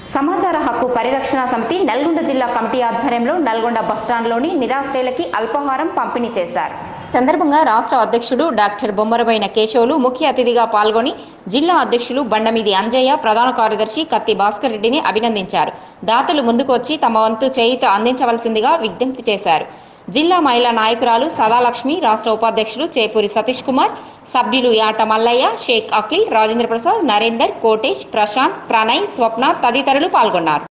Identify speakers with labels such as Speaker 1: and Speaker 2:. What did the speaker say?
Speaker 1: సమాచార హక్కు పరిరక్షణ సమితి నల్గొండ జిల్లా కమిటీ ఆధ్వర్యంలో నల్గొండ బస్టాండ్లోని నిరాశ్రయులకి అల్పాహారం పంపిణీ చేశారు సందర్భంగా రాష్ట్ర అధ్యక్షుడు డాక్టర్ బొమ్మరబైన కేశవులు ముఖ్య అతిథిగా పాల్గొని జిల్లా అధ్యక్షులు బండమీది అంజయ్య ప్రధాన కార్యదర్శి కత్తి భాస్కర్ రెడ్డిని అభినందించారు దాతలు ముందుకు వచ్చి తమ వంతు చేయుత అందించవలసిందిగా విజ్ఞప్తి చేశారు జిల్లా మహిళా నాయకురాలు సదాలక్ష్మి రాష్ట్ర ఉపాధ్యక్షులు చేపూరి సతీష్ కుమార్ సభ్యులు యాట మల్లయ్య షేక్ అఖిల్ రాజేంద్ర ప్రసాద్ నరేందర్ కోటేష్ ప్రశాంత్ ప్రణయ్ స్వప్న తదితరులు పాల్గొన్నారు